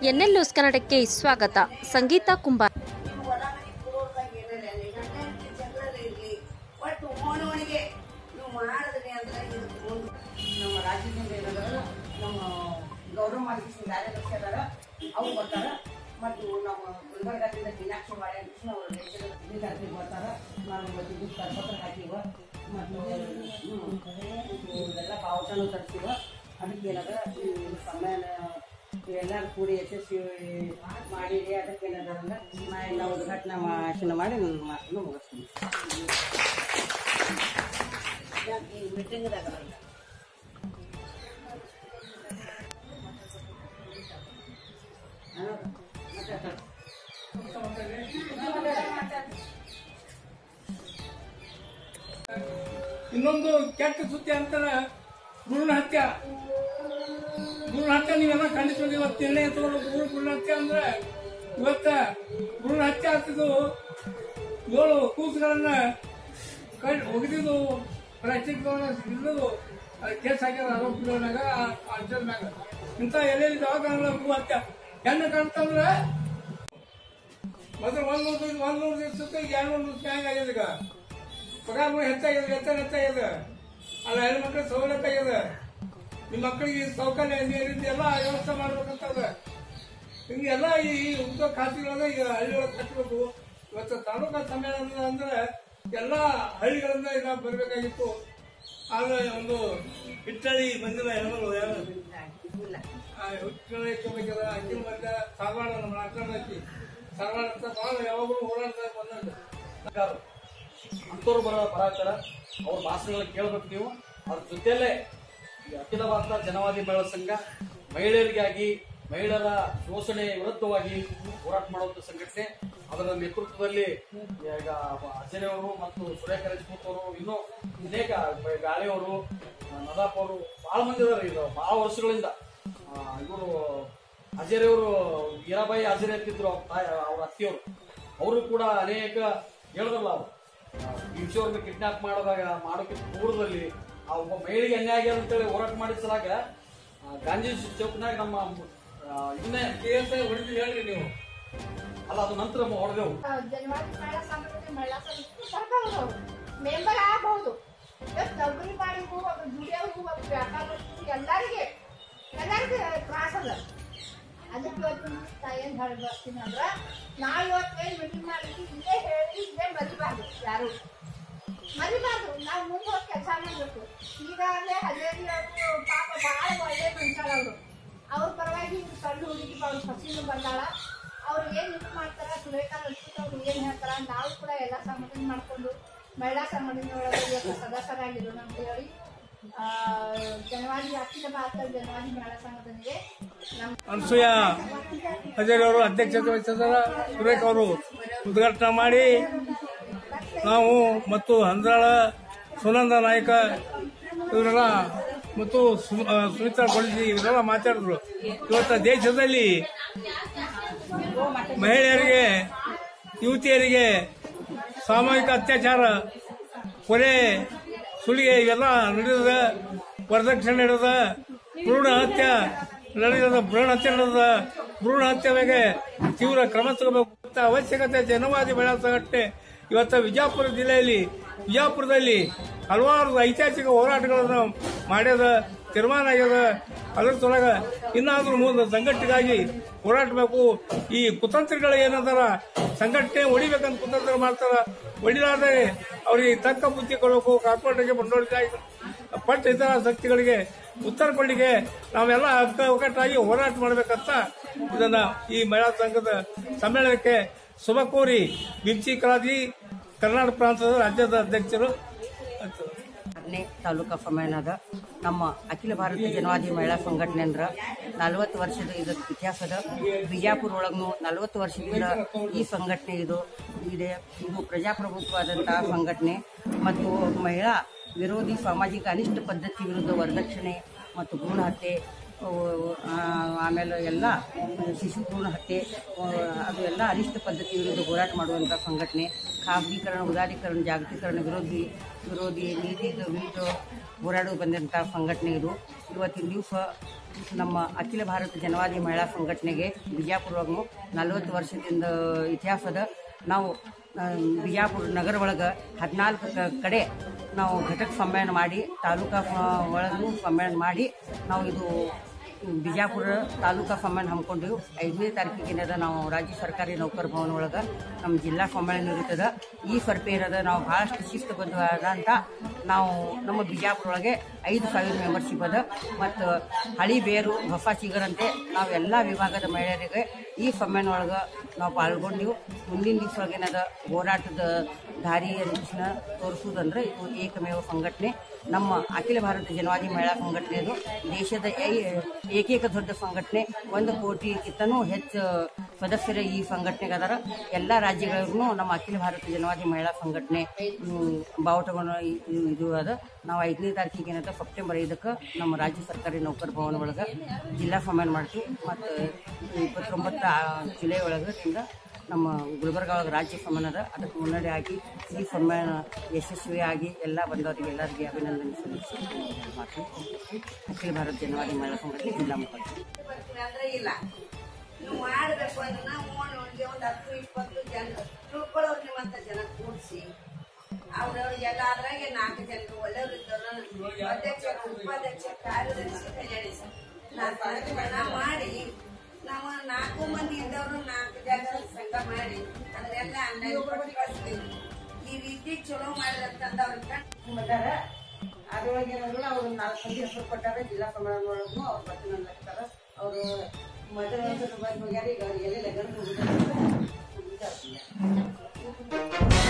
NL news ಕನ್ನಡಕ್ಕೆ ಸ್ವಾಗತ ಸಂಗೀತ ಕುಂಬಾರ್ ನೀವು ಹೊಲ ಮನೆ ಕೂರೋರ್ದಾಗ ಏನಿಲ್ಲ ಅಲ್ಲಿ ಗಂಡ ಹೆಂಡತಿ ಜಗಳ ಇರ್ಲಿ ಒಟ್ಟು ಓಣವಣಿಗೆ ನೀವು ಮಾಡಿದ್ರಿ ಅಂದ್ರೆ ಇದಕ್ಕೆ ಮುಂದೆ ನಮ್ಮ ರಾಜ್ಯದಿಂದ ಏನದಾರ ನಮ್ಮ ಗೌರವ ಮಾಡಿಸಿ ಕಾರ್ಯದರ್ಶಿ ಅದಾರ ಅವ್ರು ಬರ್ತಾರ ಮತ್ತು ನಮ್ಮ ಗುಲ್ಬರ್ಗದಿಂದ ಮೀನಾಕ್ಷಿ ಮಾಡೆ ಕೃಷ್ಣ ಅವರು ದೇಶದ ವಿದ್ಯಾರ್ಥಿ ಬರ್ತಾರ ನಾನು ಇವತ್ತು ಇದು ಕರ್ಪತ್ರ ಹಾಕಿವ ಮತ್ತು ಹ್ಮ್, ಇದೆಲ್ಲ ಬಾವುಟನು ತರಿಸಿವ ಅದಕ್ಕೆ ಏನದ ಈ ಸಮ್ಮೇಳನ ಎಲ್ಲರೂ ಕೂಡಿ ಯಶಸ್ವಿ ಮಾಡಿರಿ ಅದಕ್ಕೆ ಏನದಂದ್ರೆ ನಾ ಎಲ್ಲ ಉದ್ಘಾಟನೆ ಭಾಷಣ ಮಾಡಿ ನನ್ನ ಮಾತನ್ನು ಮುಗಿಸ್ತೀನಿ ಈ ಮೀಟಿಂಗ್ದಾಗ ಇನ್ನೊಂದು ಕೆಟ್ಟ ಸುದ್ದಿ ಅಂತಾರ ಭ್ರೂಣ ಹತ್ಯ ಭ್ರೂಣ ಹತ್ಯೆ ನೀವೆಲ್ಲ ಖಂಡಿಸ್ಬೇಕು ಇವತ್ತು ನಿರ್ಣಯ ತಗೊಳ್ಬೇಕು ಭ್ರೂಣ ಭ್ರೂಣ ಹತ್ಯೆ ಅಂದ್ರೆ ಇವತ್ತ ಭ್ರೂಣ ಹತ್ಯೆ ಆಗ್ತಿದ್ದು ಏಳು ಕೂಸುಗಳನ್ನ ಕಳ್- ಒಗೆದಿದ್ದು ಪ್ಲಾಸ್ಟಿಕ್ ಇಲ್ಲದು ಕೇಸ್ ಹಾಕ್ಯಾರ ಆರೋಪಿಗಳ ಮ್ಯಾಗ ಅರ್ಜನ್ ಮ್ಯಾಗ ಇಂಥ ಎಲ್ಲೆಲ್ಲಿ ದವಾಖಾನೆ ಭ್ರೂಣ ಹತ್ಯೆ ಹೆಣ್ಣು ಕಾಣ್ತಂದ್ರೆ ಮೊದಲು ಒಂದ್ ನೂರು ದಿವ್ಸ ಒಂದ್ ನೂರು ದಿವಸಕ್ಕೆ ಎರಡು ನೂರು ದಿವಸ ಹ್ಯಾಂಗ ಆಗ್ಯದ ಈಗ ಪಗಾರ ಹೆಚ್ಚಾಗಿದೆ ವೆಚ್ಚ ಹೆಚ್ಚಾಗಿದೆ ಅಲ್ಲ ಹೆಣ್ಮಕ್ಳು ಸೌಲಭ್ಯ ಆಗಿದೆ ನಿಮ್ಮ ಮಕ್ಕಳಿಗೆ ಸೌಕರ್ಯ ಈ ರೀತಿ ಎಲ್ಲ ವ್ಯವಸ್ಥೆ ಮಾಡ್ಬೇಕಂತದ ಹಿಂಗೆಲ್ಲ ಈ ಉದ್ಯೋಗ ಖಾತೆಗಳನ್ನ ಈಗ ಹಳ್ಳಿಯೊಳಗೆ ಕಟ್ಟಬೇಕು ಇವತ್ತು ತಾಲೂಕಾ ಸಮ್ಮೇಳನ ಅಂದ್ರೆ ಎಲ್ಲ ಹಳ್ಳಿಗಳಿಂದ ಈಗ ಬರಬೇಕಾಗಿತ್ತು ಆದ್ರೆ ಒಂದು ಹಿಟ್ಟಳಿ ಬಂದಿಲ್ಲ ಹೆಣ್ಮಗಳು ಯಾರು ಹಿಟ್ಟಳಿ ತಗೋಬೇಕದ ಅಕ್ಕಿ ಮತ್ತೆ ಸಾಗವಾಡ ನಮ್ಮ ನಾಲ್ಕು ಹಾಕಿ ಸಾಗವಾಡ ಅಂತ ಭಾಳ ಯಾವಾಗಲೂ ಓಡಾಡ್ತಾ ಬಂದಂಗೆ ಅಂತವ್ರು ಬರೋ ಬರಾಕರ ಅವ್ರ ಭಾಷಣಗಳನ್ನ ಕೇಳ್ಬೇಕು ನೀವು ಅದ್ರ ಜೊತೆಯಲ್ಲೇ ಈ ಅಖಿಲ ಭಾರತ ಜನವಾದಿ ಮಹಿಳಾ ಸಂಘ ಮಹಿಳೆಯರಿಗಾಗಿ ಮಹಿಳೆಯರ ಶೋಷಣೆ ವಿರುದ್ಧವಾಗಿ ಹೋರಾಟ ಮಾಡುವಂತ ಸಂಘಟನೆ ಅದರ ನೇತೃತ್ವದಲ್ಲಿ ಈಗ ಅಜಯ್ ಅವರು ಮತ್ತು ಸುರೇಖ ರಜಪೂತ್ ಅವರು ಇನ್ನೂ ಅನೇಕ ಗಾಳಿ ಅವರು ನದಾಪ್ ಅವರು ಬಹಳ ಮಂದಿ ಇದಾರೆ ಇದು ಬಹಳ ವರ್ಷಗಳಿಂದ ಇವರು ಅಜಯ್ ಅವರು ವೀರಾಬಾಯಿ ಅಜಯ್ ಅಂತಿದ್ರು ಅವ್ರ ತಾಯಿ ಅವ್ರ ಅತ್ತಿಯವರು ಅವರು ಕೂಡ ಅನೇಕ ಹೇಳಿದ್ರಲ್ಲ ಅವರು ಹಿಂಸೆಯವ್ರನ್ನ ಕಿಡ್ನಾಪ್ ಮಾಡಿದಾಗ ಮಾಡೋಕೆ ಪೂರ್ವದಲ್ಲಿ ಆ ಒಬ್ಬ ಮಹಿಳೆಗೆ ಅನ್ಯಾಯ ಆಗ್ಯದ ಅಂತೇಳಿ ಹೋರಾಟ ಮಾಡಿಸಲಾಗ ಆ, ಗಾಂಧಿ ಚೌಕ್ನಾಗ ನಮ್ಮ ಆ, ಇದನ್ನೇ ಕೇಸ್ ಹೊಡಿತೀವಿ ಹೇಳ್ರಿ ನೀವು ಅಲ್ಲ ಅದು ನಂತರ ಹೊಡೆದೆವು ಜನವಾದಿ ಮಹಿಳಾ ಸಂಘಟನೆ ಮಹಿಳಾ ಸಂಘಟನೆ ಬರ್ಬಹುದು ಅವರು ಮೆಂಬರ್ ಆಗಬಹುದು ಇವತ್ತು ನೌಕರಿ ಮಾಡಿಗೂ ಒಬ್ರು ದುಡಿಯೋರು ಒಬ್ರು ವ್ಯಾಪಾರಸ್ಥರು ಎಲ್ಲರಿಗೆ ಎಲ್ಲರಿಗೆ ತ್ರಾಸ ಅದ ಅದಕ್ಕೆ ಇವತ್ತು ನಾ ಏನ್ ಹೇಳಿ ಬರ್ತೀನಿ ಅಂದ್ರ ನಾವು ಇವತ್ತು ಏನ್ ಮೀಟಿಂಗ್ ಮಾಡಿದ್ವಿ ಇದೇ ಹೇಳಿ ಇದೇ ಮರಿಬಾರ್ದು ಯಾರು ಮರಿಬಾರ್ದು ನಾವು ಮುಂದೆ ಹೋಗಿ ಕೆಲಸ ಮಾಡ್ಬೇಕು ಈಗಾಗಲೇ ಹಜೇರಿ ಅವರು ಪಾಪ ಬಹಳ ಒಳ್ಳೆ ಮನುಷ್ಯರು ಅವರು ಅವ್ರ ಪರವಾಗಿ ಇವ್ರು ಸಣ್ಣ ಹುಡುಗಿ ಅವ್ರ ಫಸಲು ಬಂದಾಳ ಅವ್ರು ಏನ್ ಇದು ಮಾಡ್ತಾರ ಸುರೇಖಾ ರಕ್ಷಿತ್ ಅವ್ರು ಏನ್ ಹೇಳ್ತಾರ ನಾವು ಕೂಡ ಎಲ್ಲ ಸಂಘಟನೆ ಮಾಡ್ಕೊಂಡು ಮಹಿಳಾ ಸಂಘಟನೆ ಒಳಗೆ ಇವತ್ತು ಸದಸ್ಯರಾಗಿರೋಣ ಅಂತ ಹೇಳಿ ಆ, ಜನವಾದಿ ಅಖಿಲ ಭಾರತ ಜನವಾದಿ ಮಹಿಳಾ ಸಂಘಟನೆಗೆ ನಮ್ಮ ಅನ್ಸೂಯ ಹಜಾರಿ ಅವರು ಅಧ್ಯಕ್ಷತೆ ವಹಿಸಿದಾರ ಸುರೇಖ್ ಅವರು ಉದ್ಘಾಟನೆ ಮಾಡಿ ನಾವು ಮತ್ತು ಹಂದ್ರಾಳ ಸುನಂದ ನಾಯಕ ಇವರೆಲ್ಲ ಮತ್ತು ಸು- ಆ, ಸುಮಿತ್ರಾ ಗೊಳಿಸಿ ಇವರೆಲ್ಲ ಮಾತಾಡಿದ್ರು ಇವತ್ತು ದೇಶದಲ್ಲಿ ಮಹಿಳೆಯರಿಗೆ ಯುವತಿಯರಿಗೆ ಸಾಮೂಹಿಕ ಅತ್ಯಾಚಾರ ಕೊಲೆ ಸುಲಿಗೆ ಇವೆಲ್ಲ ನಡೆದ ವರದಕ್ಷಿಣೆ ನಡೆದ ಭ್ರೂಣ ಹತ್ಯೆ ನಡೆದ ಭ್ರೂಣ ಹತ್ಯೆ ನಡೆದ ಭ್ರೂಣ ಹತ್ಯೆ ಬಗ್ಗೆ ತೀವ್ರ ಕ್ರಮ ತಗೋಬೇಕು ಅಂತ ಅವಶ್ಯಕತೆ ಜನವಾದಿ ಮಹಿಳಾ ಸಂಘಟನೆ ಇವತ್ತು ವಿಜಯಪುರ ಜಿಲ್ಲೆಯಲ್ಲಿ ವಿಜಯಪುರದಲ್ಲಿ ಹಲವಾರು ಐತಿಹಾಸಿಕ ಹೋರಾಟಗಳನ್ನು ಮಾಡ್ಯದ ತೀರ್ಮಾನ ಆಗ್ಯದ ಅದರ ಸೊಳಗ ಇನ್ನಾದ್ರೂ ಮುಂದೆ ಸಂಘಟನೆಗಾಗಿ ಹೋರಾಟಬೇಕು ಈ ಕುತಂತ್ರಿಗಳು ಏನದಾರ ಸಂಘಟನೆ ಹೊಡಿಬೇಕಂತ ಕುತಂತ್ರ ಮಾಡ್ತಾರ ಹೊಡಿಲಾರ್ದೆ ಅವರಿಗೆ ತಕ್ಕ ಬುದ್ಧಿ ಕೊಡಬೇಕು ಕಾರ್ಪೊರೇಟ್ಗೆ ಬಂಡವಾಳ ಪಟ್ಟ ಇತರ ಶಕ್ತಿಗಳಿಗೆ ಉತ್ತರ ಕೊಡ್ಲಿಕ್ಕೆ ನಾವೆಲ್ಲ ಹಕ್ಕ ಒಗ್ಗಟ್ಟಾಗಿ ಹೋರಾಟ ಮಾಡಬೇಕಂತ ಇದನ್ನ ಈ ಮಹಿಳಾ ಸಂಘದ ಸಮ್ಮೇಳನಕ್ಕೆ ಶುಭ ಕೋರಿ ಬಿಂಚಿ ಕಲಾಜಿ ಕರ್ನಾಟಕ ಪ್ರಾಂತದ ರಾಜ್ಯದ ಅಧ್ಯಕ್ಷರು ಅಂತ ಆರನೇ ತಾಲೂಕಾ ಸಮ್ಮೇಳನದ ನಮ್ಮ ಅಖಿಲ ಭಾರತ ಜನವಾದಿ ಮಹಿಳಾ ಸಂಘಟನೆ ಅಂದ್ರ ನಲವತ್ತು ವರ್ಷದ ಇದಕ್ಕೆ ಇತಿಹಾಸದ ಬಿಜಾಪುರ ಒಳಗೂ ನಲವತ್ತು ವರ್ಷದಿಂದ ಈ ಸಂಘಟನೆ ಇದು ಇದೆ ಇದು ಪ್ರಜಾಪ್ರಭುತ್ವವಾದಂತಹ ಸಂಘಟನೆ ಮತ್ತು ಮಹಿಳಾ ವಿರೋಧಿ ಸಾಮಾಜಿಕ ಅನಿಷ್ಟ ಪದ್ಧತಿ ವಿರುದ್ಧ ವರದಕ್ಷಿಣೆ ಮತ್ತು ಭ್ರೂಣ ಹತ್ಯೆ ಆ, ಆಮೇಲೆ ಎಲ್ಲ ಶಿಶು ಭ್ರೂಣ ಹತ್ಯೆ ಆ, ಅದು ಎಲ್ಲ ಅನಿಷ್ಟ ಪದ್ಧತಿ ವಿರುದ್ಧ ಹೋರಾಟ ಮಾಡುವಂಥ ಸಂಘಟನೆ ಖಾಸಗೀಕರಣ ಉದಾರೀಕರಣ ಜಾಗತೀಕರಣ ವಿರೋಧಿ ವಿರೋಧಿ ನೀತಿ ವಿರುದ್ಧ ಹೋರಾಡಿ ಬಂದಂಥ ಸಂಘಟನೆ ಇದು ಇವತ್ತಿನ ದಿವಸ ನಮ್ಮ ಅಖಿಲ ಭಾರತ ಜನವಾದಿ ಮಹಿಳಾ ಸಂಘಟನೆಗೆ ಬಿಜಾಪುರವಾಗೂ ನಲವತ್ತು ವರ್ಷದಿಂದ ಇತಿಹಾಸದ ನಾವು ಆ, ಬಿಜಾಪುರ ನಗರ ಒಳಗೆ ಹದಿನಾಲ್ಕು ಕಡೆ ನಾವು ಘಟಕ ಸಮ್ಮೇಳನ ಮಾಡಿ ತಾಲೂಕಾ ಒಳಗೂ ಸಮ್ಮೇಳನ ಮಾಡಿ ನಾವು ಇದು ಬಿಜಾಪುರ ತಾಲೂಕಾ ಸಮ್ಮೇಳನ ಹಮ್ಮಿಕೊಂಡಿವು ಐದನೇ ತಾರೀಕಿಗೆ ಏನದ ನಾವು ರಾಜ್ಯ ಸರ್ಕಾರಿ ನೌಕರ ಭವನ ಒಳಗೆ ನಮ್ಮ ಜಿಲ್ಲಾ ಸಮ್ಮೇಳನ ಇರುತ್ತದೆ ಈ ಸರ್ಪೆ ಏನದ ನಾವು ಭಾಳಷ್ಟು ಶಿಸ್ತುಬದ್ಧವಾದ ಅಂತ ನಾವು ನಮ್ಮ ಬಿಜಾಪುರ ಒಳಗೆ ಐದು ಸಾವಿರ ಮೆಂಬರ್ಶಿಪ್ ಅದ ಮತ್ತು ಹಳಿ ಬೇರು ಹೊಸ ಚಿಗರಂತೆ ನಾವು ಎಲ್ಲ ವಿಭಾಗದ ಮಹಿಳೆಯರಿಗೆ ಈ ಸಮ್ಮೇಳನ ಒಳಗೆ ನಾವು ಪಾಲ್ಗೊಂಡಿವು ಮುಂದಿನ ದಿವಸ ಒಳಗೆ ಏನದ ಹೋರಾಟದ ದಾರಿಯನ್ನು ತೋರಿಸುವುದಂದ್ರೆ ಇದು ಏಕಮೇವ ಸಂಘಟನೆ ನಮ್ಮ ಅಖಿಲ ಭಾರತ ಜನವಾದಿ ಮಹಿಳಾ ಸಂಘಟನೆ ಇದು ದೇಶದ ಐ- ಏಕೈಕ ದೊಡ್ಡ ಸಂಘಟನೆ ಒಂದು ಕೋಟಿಗಿಂತನೂ ಹೆಚ್ಚು ಸದಸ್ಯರ ಈ ಸಂಘಟನೆಗೆ ಅದರ ಎಲ್ಲ ರಾಜ್ಯಗಳಿಗೂ ನಮ್ಮ ಅಖಿಲ ಭಾರತ ಜನವಾದಿ ಮಹಿಳಾ ಸಂಘಟನೆ ಹ್ಮ್, ಬಾವುಟವನ್ನು ಇ- ಇ- ಇದು ಅದ ನಾವು ಐದನೇ ತಾರೀಕಿಗೆ ಏನಂತ ಸೆಪ್ಟೆಂಬರ್ ಐದಕ್ಕೆ ನಮ್ಮ ರಾಜ್ಯ ಸರ್ಕಾರಿ ನೌಕರ ಭವನ ಒಳಗೆ ಜಿಲ್ಲಾ ಸಮ್ಮೇಳನ ಮಾಡ್ತೀವಿ ಮತ್ತು ಇಪ್ಪತ್ತೊಂಬತ್ತು ಆ, ಜುಲೈ ಒಳಗದಿಂದ ನಮ್ಮ ಗುಲ್ಬರ್ಗ ಒಳಗೆ ರಾಜ್ಯ ಸಮ್ಮೇಳನ ಅದ ಅದಕ್ಕೆ ಮುನ್ನಡೆ ಆಗಿ ಈ ಸಮ್ಮೇಳನ ಯಶಸ್ವಿಯಾಗಿ ಎಲ್ಲ ಬಂದವರಿಗೆ ಎಲ್ಲರಿಗೆ ಅಭಿನಂದನೆ ಸಲ್ಲಿಸಿ ಮಾಡ್ತೀವಿ ಅಖಿಲ ಭಾರತ ಜನವಾದಿ ಮಹಿಳಾ ಸಂಘಟನೆ ಜಿಲ್ಲಾ ಮುಖಂಡ ಬರ್ತೀವಿ ಅಂದ್ರೆ ಇಲ್ಲ ನೀವು ಮಾಡಬೇಕು ಅದನ್ನ ಓಣಿ ಒಂದು ಹತ್ತು ಇಪ್ಪತ್ತು ಜನ ತಿಳ್ಕೊಳ್ಳೋರು ನಿಮ್ಮಂತ ಜನ ಕೂಡಿಸಿ ಅವ್ರವ್ರಿಗೆಲ್ಲ ಅದ್ರಾಗೆ ನಾಲ್ಕು ಜನರು ಒಳ್ಳೆಯವ್ರು ಇದ್ದವ್ರು ಅಧ್ಯಕ್ಷ ಉಪಾಧ್ಯಕ್ಷ ಕಾರ್ಯದರ್ಶಿ ಕಲ್ಯಾಣಿ ಸರ್ ನಾಲ್ಕು ಜನ ಮಾಡಿ ನಾವು ನಾಲ್ಕು ಮಂದಿ ಇದ್ದವರು ನಾಲ್ಕು ಜನ ಸಂಘ ಮಾಡಿ ಅದನ್ನೆಲ್ಲ ಅನ್ನ ಕಳಿಸ್ತೀವಿ ಈ ರೀತಿ ಚಲೋ ಮಾಡಿದಂತಂದವ್ರ ಅದಾರ ಅದ್ರೊಳಗೆ ಏನಂದ್ರೆ ಅವ್ರು ನಾಲ್ಕು ಮಂದಿ ಹೆಸರು ಕೊಟ್ಟಾರ ಜಿಲ್ಲಾ ಸಮ್ಮೇಳನ ಒಳಗೂ ಅವ್ರು ಬರ್ತೀನಿ ಅನ್ಲತ್ತಾರ ಅವರು ಮೊದಲ ಬಂದು ಹೋಗ್ಯಾರ ಈಗ ಅವ್ರಿಗೆ ಎಲ್ಲಿ ಲಗ್ನ ಮುಗಿದ